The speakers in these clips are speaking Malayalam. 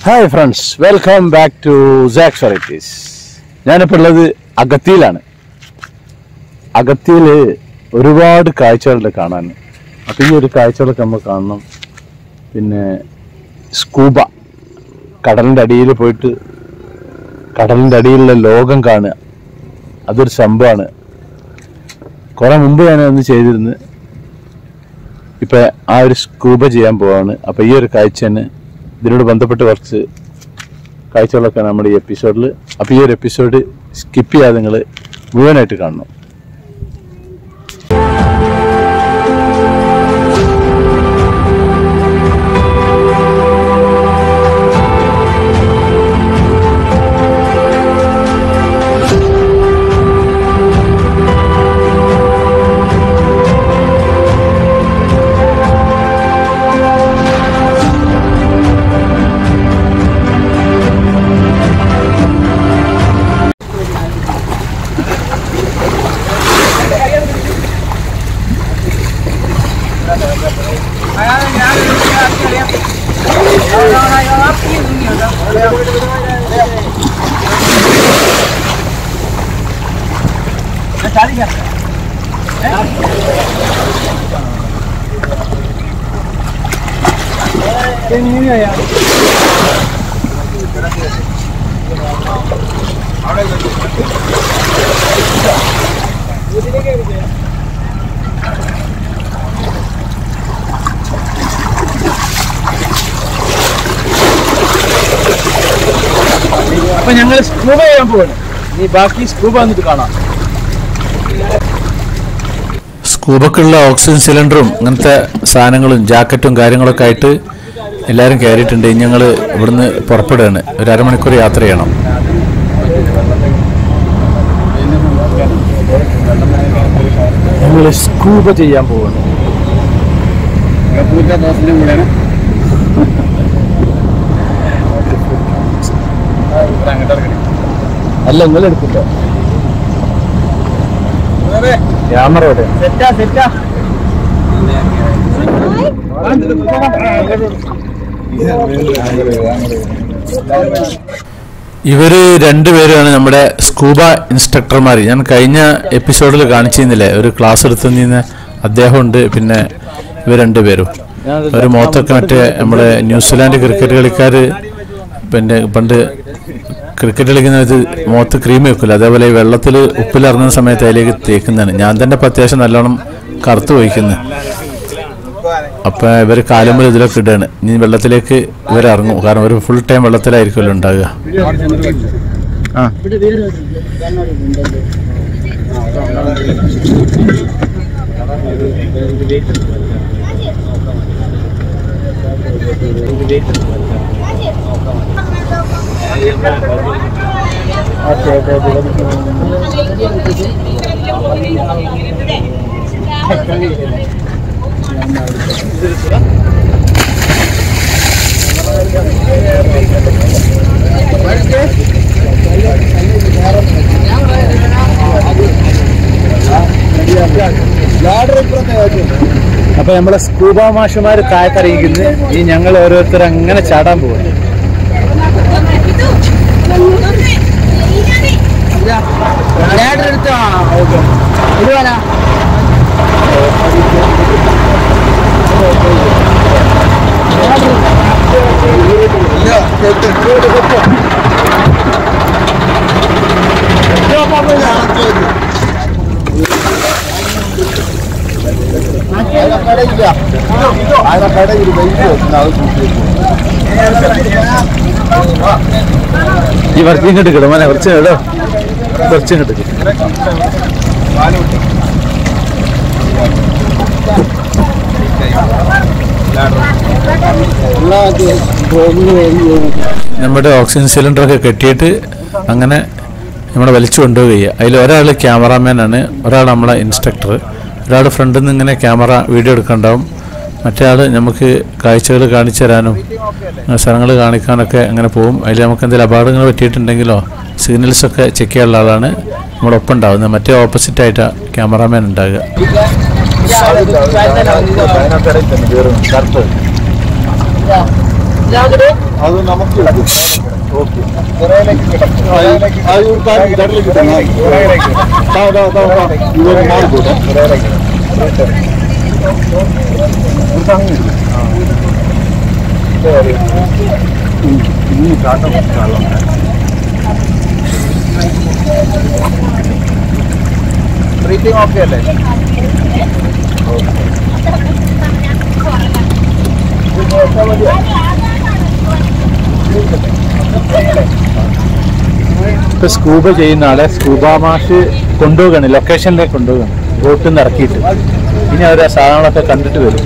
Hi friends welcome back to Sax Varieties ഞാനിപ്പോൾ ഉള്ളത് അഗത്തിയിലാണ് അഗത്തിയിൽ ഒരുപാട് കാഴ്ചകളുണ്ട് കാണാൻ അപ്പം ഈ ഒരു കാഴ്ചകളൊക്കെ നമ്മൾ കാണണം പിന്നെ സ്കൂബ കടലിൻ്റെ അടിയിൽ പോയിട്ട് കടലിൻ്റെ അടിയിലുള്ള ലോകം കാണുക അതൊരു സംഭവമാണ് കുറേ മുമ്പ് ഞാൻ ഒന്ന് ചെയ്തിരുന്നു ഇപ്പം ആ ഒരു സ്കൂബ ചെയ്യാൻ പോവാണ് അപ്പം ഈ ഒരു കാഴ്ച തന്നെ ഇതിനോട് ബന്ധപ്പെട്ട് കുറച്ച് കാഴ്ചകളൊക്കെ നമ്മുടെ ഈ എപ്പിസോഡിൽ അപ്പോൾ ഈ ഒരു എപ്പിസോഡ് സ്കിപ്പ് ചെയ്യാതെ നിങ്ങൾ മുഴുവനായിട്ട് കാണണം അപ്പം ഞങ്ങൾ സ്കൂബ ചെയ്യാൻ പോവാണ് ഇനി ബാക്കി സ്കൂബ വന്നിട്ട് കാണാം സ്കൂബക്കുള്ള ഓക്സിജൻ സിലിണ്ടറും അങ്ങനത്തെ സാധനങ്ങളും ജാക്കറ്റും കാര്യങ്ങളൊക്കെ ആയിട്ട് എല്ലാവരും കയറിയിട്ടുണ്ട് ഇനി ഞങ്ങൾ ഇവിടുന്ന് പുറപ്പെടുകയാണ് ഒരു അരമണിക്കൂർ യാത്ര ചെയ്യണം ഞങ്ങൾ സ്കൂബ ചെയ്യാൻ പോവാണ് പൂച്ച ദോശന്റെ കൂടെയാണ് അല്ല നിങ്ങൾ എടുക്കില്ല ക്യാമറ എവിടെ സെറ്റാ സെറ്റാ ഇവര് രണ്ടുപേരാണ് നമ്മുടെ സ്കൂബ ഇൻസ്ട്രക്ടർമാർ ഞാൻ കഴിഞ്ഞ എപ്പിസോഡിൽ കാണിച്ചിരുന്നില്ലേ ഒരു ക്ലാസ് എടുത്തുനിന്ന് അദ്ദേഹം ഉണ്ട് പിന്നെ ഇവർ രണ്ടുപേരും ഒരു മുഖത്തൊക്കെ മറ്റേ നമ്മുടെ ന്യൂസിലാൻഡ് ക്രിക്കറ്റ് കളിക്കാർ പിന്നെ പണ്ട് ക്രിക്കറ്റ് കളിക്കുന്നത് മുഖത്ത് ക്രീം വെക്കില്ല അതേപോലെ ഈ വെള്ളത്തിൽ ഉപ്പിലിറങ്ങുന്ന സമയത്ത് അതിലേക്ക് തേക്കുന്നതാണ് ഞാൻ തന്നെ ഇപ്പം അത്യാവശ്യം നല്ലോണം കറുത്ത് പോയിക്കുന്നത് അപ്പം ഇവർ കാലുമ്പോൾ ഇതിലൊക്കെ ഇടുകയാണ് ഇനി വെള്ളത്തിലേക്ക് ഇവർ ഇറങ്ങും കാരണം ഒരു ഫുൾ ടൈം വെള്ളത്തിലായിരിക്കുമല്ലോ ഉണ്ടാകുക ആ അപ്പൊ നമ്മളെ സ്കൂബ മാഷുമാര് താഴത്തറിയിക്കുന്നു ഈ ഞങ്ങൾ ഓരോരുത്തർ അങ്ങനെ ചാടാൻ പോകും എടുത്തോ ഇടുവാനാ ഈ വർക്ക് ഇങ്ങോട്ട് കിടും മോനെ കുറച്ച് കേട്ടോ കുറച്ച് ഇങ്ങോട്ട് നമ്മുടെ ഓക്സിജൻ സിലിണ്ടറൊക്കെ കെട്ടിയിട്ട് അങ്ങനെ നമ്മളെ വലിച്ചു കൊണ്ടുപോവുക അതിൽ ഒരാൾ ക്യാമറാമാനാണ് ഒരാൾ നമ്മളെ ഇൻസ്ട്രക്ടർ ഒരാൾ ഫ്രണ്ടിൽ നിന്ന് ഇങ്ങനെ ക്യാമറ വീഡിയോ എടുക്കണ്ടാവും മറ്റേ ആൾ നമുക്ക് കാഴ്ചകൾ കാണിച്ചു തരാനും സ്ഥലങ്ങൾ കാണിക്കാനൊക്കെ അങ്ങനെ പോകും അതിൽ നമുക്ക് എന്തെങ്കിലും അപകടങ്ങൾ പറ്റിയിട്ടുണ്ടെങ്കിലോ സിഗ്നൽസൊക്കെ ചെക്ക് ചെയ്യാനുള്ള ആളാണ് നമ്മുടെ ഒപ്പം ഉണ്ടാവുന്നത് മറ്റേ ഓപ്പോസിറ്റായിട്ടാണ് ക്യാമറാമാൻ ഉണ്ടാകുക അത് നമുക്ക് ഓക്കെ ഇവർ മാറിക്കോട്ടെ ഇനി കാട്ടം കാലം ബ്രീത്തിങ് ഓക്കെ അല്ലേ ഇപ്പൊ സ്കൂബ ചെയ്യുന്ന ആളെ സ്കൂബ മാഷ് കൊണ്ടുപോകണം ലൊക്കേഷനിലേക്ക് കൊണ്ടുപോകണം ബോട്ടിൽ നിന്ന് ഇറക്കിയിട്ട് ഇനി അവർ ആ സാധനങ്ങളൊക്കെ കണ്ടിട്ട് വരും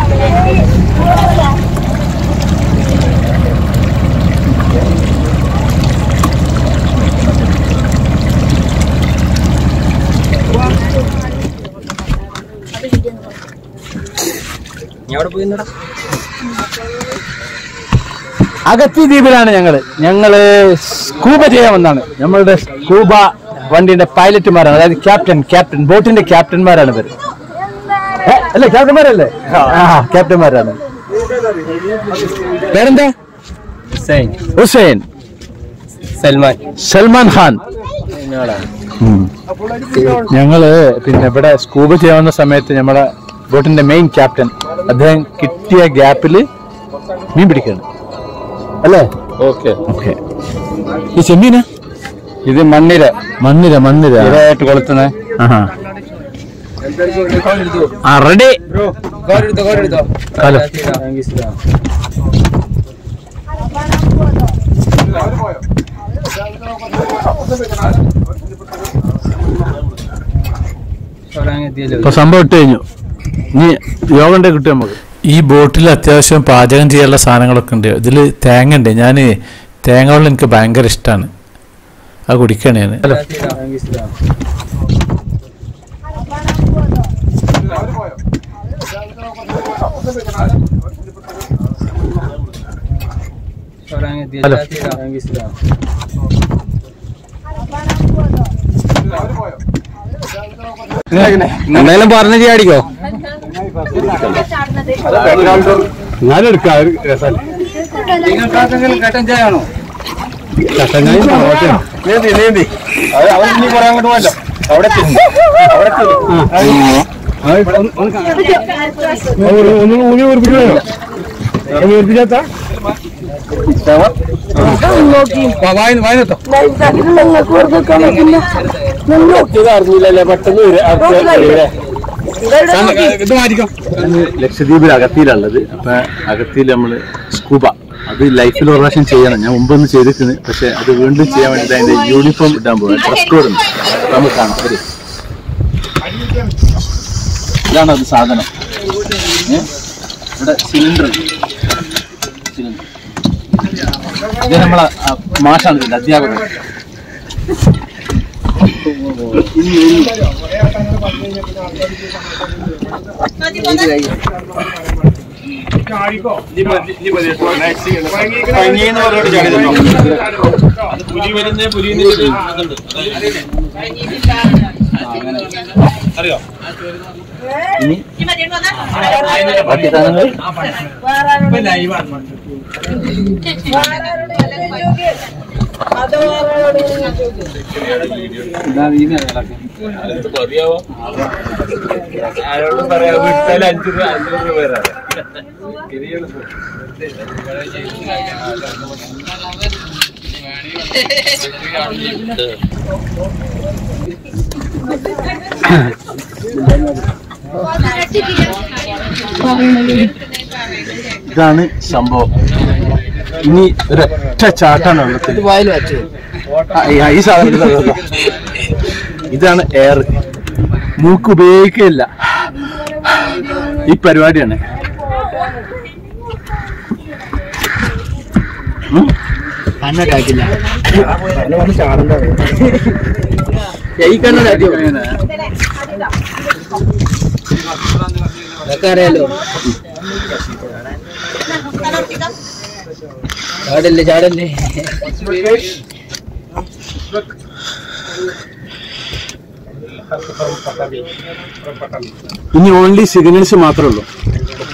അഗത്തി ദ്വീപിലാണ് ഞങ്ങള് ഞങ്ങള് സ്കൂബ ചെയ്യാൻ വന്നാണ് നമ്മളുടെ സ്കൂബ വണ്ടിന്റെ പൈലറ്റുമാരാണ് അതായത് ക്യാപ്റ്റൻ ക്യാപ്റ്റൻ ബോട്ടിന്റെ ക്യാപ്റ്റന്മാരാണ് ഇവര് ഏ, അല്ലേ ക്യാപ്റ്റന്മാരല്ലേ ആ ക്യാപ്റ്റന്മാരാണ് പേരെന്താ ഹുസൈൻ സൽമാൻ സൽമാൻ ഖാൻ ഉം. ഞങ്ങള് പിന്നെ ഇവിടെ സ്കൂബ ചെയ്യാവുന്ന സമയത്ത് നമ്മുടെ ബോട്ടിന്റെ മെയിൻ ക്യാപ്റ്റൻ അദ്ദേഹം കിട്ടിയ ഗ്യാപ്പില് മീൻ പിടിക്കാണ് അല്ലേ ഓക്കെ ഓക്കെ ഈ ചെമ്മീന ഇത് മണ്ണിര മണ്ണിര മണ്ണിര ഇതായിട്ട് കൊളുത്തുന്നേ ആഹാ. ആ റെഡി ഹലോ ഇപ്പൊ സംഭവം ഇട്ട് കഴിഞ്ഞു ഇനി യോഗണ്ട കിട്ടും നമുക്ക് ഈ ബോട്ടിൽ അത്യാവശ്യം പാചകം ചെയ്യാനുള്ള സാധനങ്ങളൊക്കെ ഉണ്ട് ഇതിൽ തേങ്ങ ഉണ്ട് ഞാൻ തേങ്ങ വെള്ളം എനിക്ക് ഭയങ്കര ഇഷ്ടമാണ് അത് കുടിക്കണേ ഞാൻ ഹലോ ഹലോ എന്തായാലും പറഞ്ഞു ചാടിക്കോ ഞാനും എടുക്കാം ഒരു രസമല്ലേ കട്ടൻ ചായ ആണോ കട്ടങ്ങായി നീന്തി നീന്തി അത് അവൻ ഇനി കുറെ അങ്ങോട്ട് പോയല്ലോ അവിടെ ചെന്നു അവിടെ ഒന്ന് ഊനി ഉറപ്പിക്കണോ ഉറപ്പിക്കാത്ത വായനത്തോ ഇത് അറിഞ്ഞില്ലല്ലേ പെട്ടെന്ന് ഇത് മാറ്റിക്കോ ലക്ഷദ്വീപിൽ അകത്തിയിലുള്ളത് അപ്പൊ അകത്തിയിൽ നമ്മള് സ്കൂബ അത് ലൈഫിൽ ഒരു പ്രാവശ്യം ചെയ്യണം ഞാൻ മുമ്പൊന്ന് ചെയ്തിട്ടുണ്ട് പക്ഷെ അത് വീണ്ടും ചെയ്യാൻ വേണ്ടിട്ട് അതിന്റെ യൂണിഫോം ഇടാൻ പോകും ഡ്രസ് കോഡ് ഉണ്ട് അപ്പൊ നമുക്ക് കാണാം ശരി ഇതാണ് അത് സാധനം ഏ? ഇവിടെ സിലിണ്ടർ സിലിണ്ടർ ഇത് നമ്മളെ ആ, മാഷാണ് ഇതിന്റെ അധ്യാപകൻ പനിയെന്ന് പറഞ്ഞോട്ട് ചാടി തന്നോ ഇനി ബാക്കി സാധനങ്ങൾ ഇതാണ് സംഭവം ഇനി ഒരൊറ്റ ചാട്ടാണ് വെള്ളത്തിൽ ആ, ഈ- ഈ സാധനം ഇതാ, ഇതാ, ഇതാ. ഇതാണ് എയർ മൂക്ക് ഉപയോഗിക്കില്ല ഈ പരിപാടിയാണ് ഉം. അതൊക്കെ അറിയാലോ ചാടല്ലേ ചാടല്ലേ ഇനി ഓൺലി സിഗ്നൽസ് മാത്രമേ ഉള്ളൂ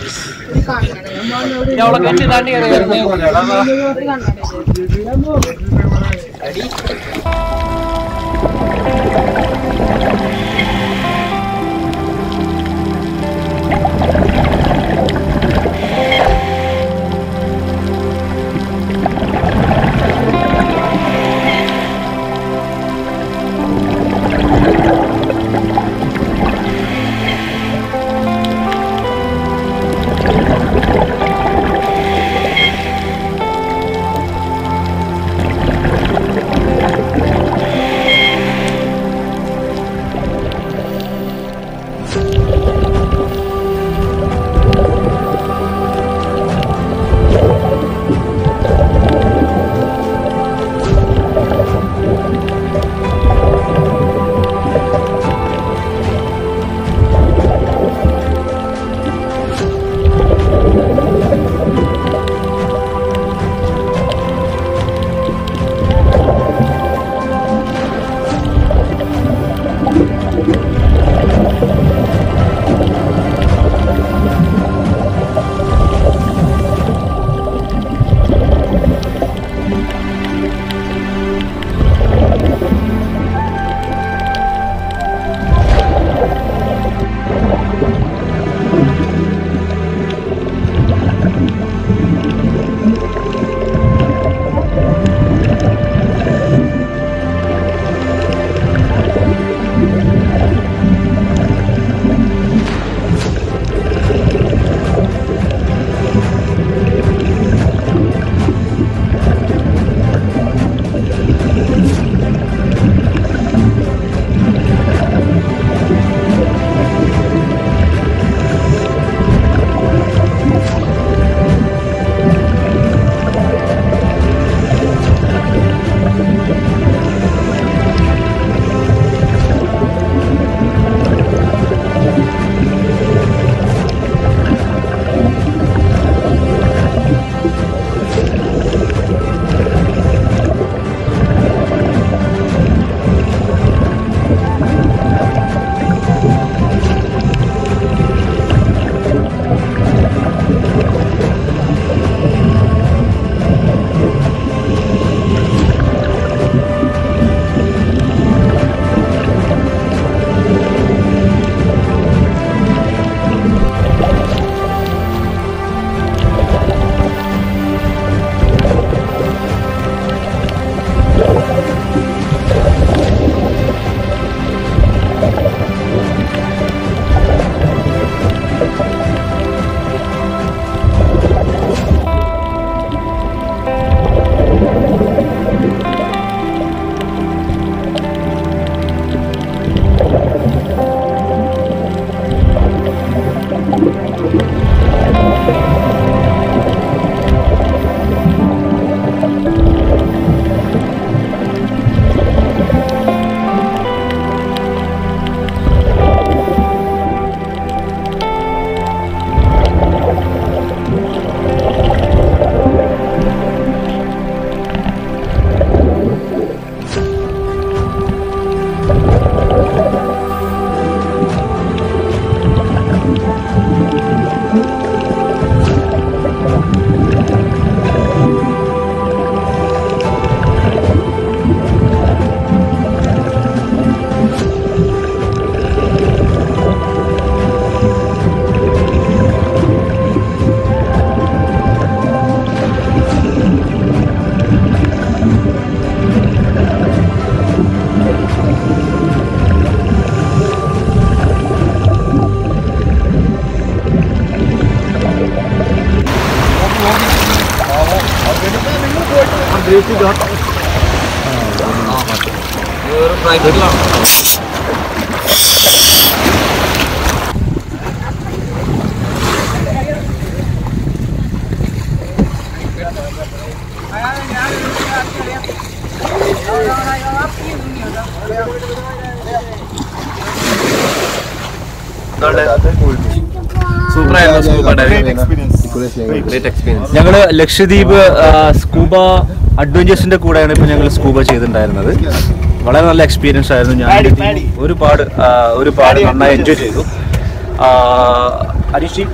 ഞങ്ങള് ലക്ഷദ്വീപ് ആ, സ്കൂബ അഡ്വഞ്ചേഴ്സിന്റെ കൂടെയാണ് ഇപ്പൊ ഞങ്ങൾ സ്കൂബ ചെയ്തിട്ടുണ്ടായിരുന്നത് വളരെ നല്ല എക്സ്പീരിയൻസ് ആയിരുന്നു ഞാൻ എൻ്റെ team ഒരുപാട് ആ, ഒരുപാട് നന്നായി എൻജോയ് ചെയ്തു അരിഷി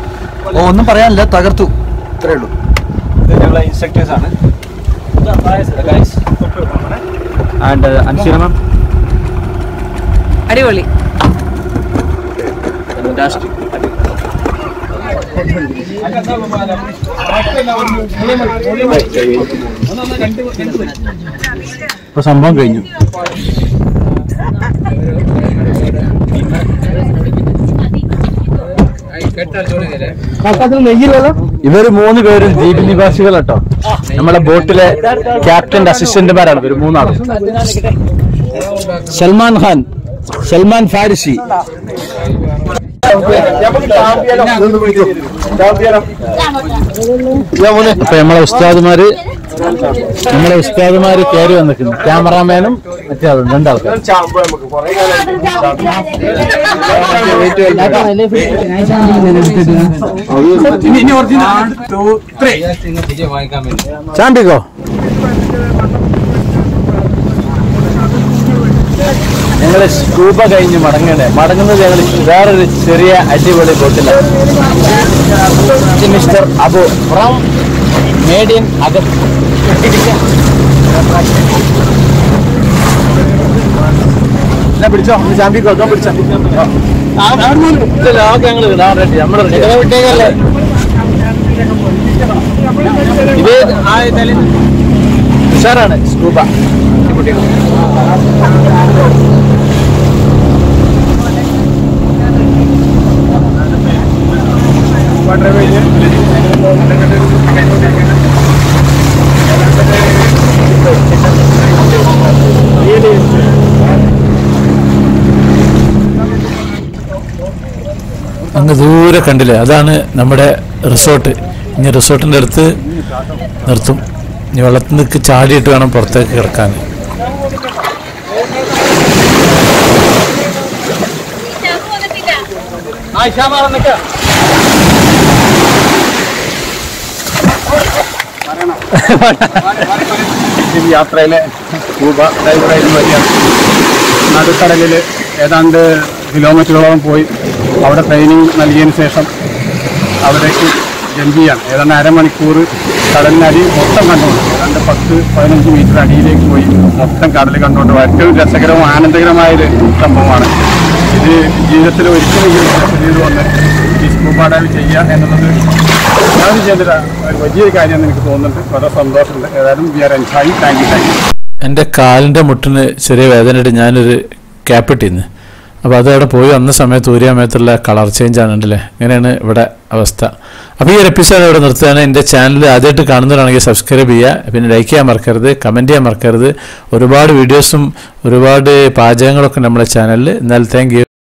ഓ ഒന്നും പറയാനില്ല തകർത്തു ഇത്രേ ഉള്ളൂ ഇത് ഞങ്ങളെ ഇൻസ്ട്രക്ടേഴ്സ് ആണ് ആൻഡ് അൻഷിന മാം അടിപൊളി ഇപ്പൊ സംഭവം കഴിഞ്ഞു ഇവര് മൂന്ന് പേരും ദ്വീപ് നിവാസികൾ കേട്ടോ നമ്മളെ ബോട്ടിലെ ക്യാപ്റ്റന്റെ അസിസ്റ്റന്റുമാരാണ് ഇവര് മൂന്നാളും സൽമാൻ ഖാൻ സൽമാൻ ഫാരിസി അപ്പൊ നമ്മളെ ഉസ്താദുമാര് നമ്മളെ ഉസ്താദുമാര് കയറി വന്നിട്ടുണ്ട് ക്യാമറാമാനും മറ്റേ ആളും രണ്ടാൾക്കാർ ചാമ്പിക്കോ ഞങ്ങള് സ്കൂബ കഴിഞ്ഞ് മടങ്ങണേ മടങ്ങുന്നത് ഞങ്ങൾ വേറൊരു ചെറിയ അടിപൊളി ബോട്ടിലാണ് mister Abu from made in അഗർ പിടിച്ചോ ഒന്ന് ചാമ്പിക്കോ ഞാൻ പിടിച്ചോ ഞങ്ങൾ റെഡി നമ്മൾ വിട്ടേക്കല്ലേ ഇത് ഉഷാറാണ് സ്കൂബ അങ്ങ് ദൂരെ കണ്ടില്ലേ അതാണ് നമ്മുടെ റിസോർട്ട് ഇനി റിസോർട്ടിൻ്റെ അടുത്ത് നിർത്തും ഇനി വെള്ളത്തിൽ നിൽക്ക് ചാടിയിട്ട് വേണം പുറത്തേക്ക് കിടക്കാൻ ഈ യാത്രയിലെ സ്കൂബ ഡൈവറായിരുന്നു വരികയാണ് നടുക്കടലിൽ ഏതാണ്ട് കിലോമീറ്ററുകളോളം പോയി അവിടെ ട്രെയിനിങ് നൽകിയതിന് ശേഷം അവിടേക്ക് ജമ്പ് ചെയ്യാണ് ഏതാണ്ട് അരമണിക്കൂർ കടലിനടി മൊത്തം കണ്ടുകൊണ്ട് ഏതാണ്ട് പത്ത് പതിനഞ്ച് മീറ്റർ അടിയിലേക്ക് പോയി മൊത്തം കടൽ കണ്ടുകൊണ്ട് ഏറ്റവും രസകരവും ആനന്ദകരമായ ഒരു സംഭവമാണ് ഇത് ജീവിതത്തിൽ ഒരിക്കലെങ്കിലും ചെയ്തു വന്ന് ഈ സ്കൂബ ഡൈവ് ചെയ്യുക എന്നുള്ളത് ഞാൻ ചെയ്തൊരു ഒരു വലിയൊരു കാര്യമെന്ന് എനിക്ക് തോന്നുന്നുണ്ട് വളരെ സന്തോഷമുണ്ട് ഏതായാലും we are enjoying thank you thank you എൻ്റെ കാലിൻ്റെ മുട്ടിന് ചെറിയ വേദനയിട്ട് ഞാനൊരു ക്യാപ്പ് ഇട്ടിന്ന് അപ്പോൾ അതവിടെ പോയി വന്ന സമയത്ത് ഊരിയ സമയത്തുള്ള കളർ ചേഞ്ച് ആണ് ഉണ്ടല്ലേ ഇങ്ങനെയാണ് ഇവിടെ അവസ്ഥ അപ്പോൾ ഈ ഒരു എപ്പിസോഡ് ഇവിടെ നിർത്തുകയാണ് എൻ്റെ ചാനൽ ആദ്യമായിട്ട് കാണുന്നവരാണെങ്കിൽ സബ്സ്ക്രൈബ് ചെയ്യുക പിന്നെ ലൈക്ക് ചെയ്യാൻ മറക്കരുത് കമൻറ്റ് ചെയ്യാൻ മറക്കരുത് ഒരുപാട് വീഡിയോസും ഒരുപാട് പാചകങ്ങളൊക്കെ നമ്മുടെ ചാനലിൽ എന്നാൽ താങ്ക് യു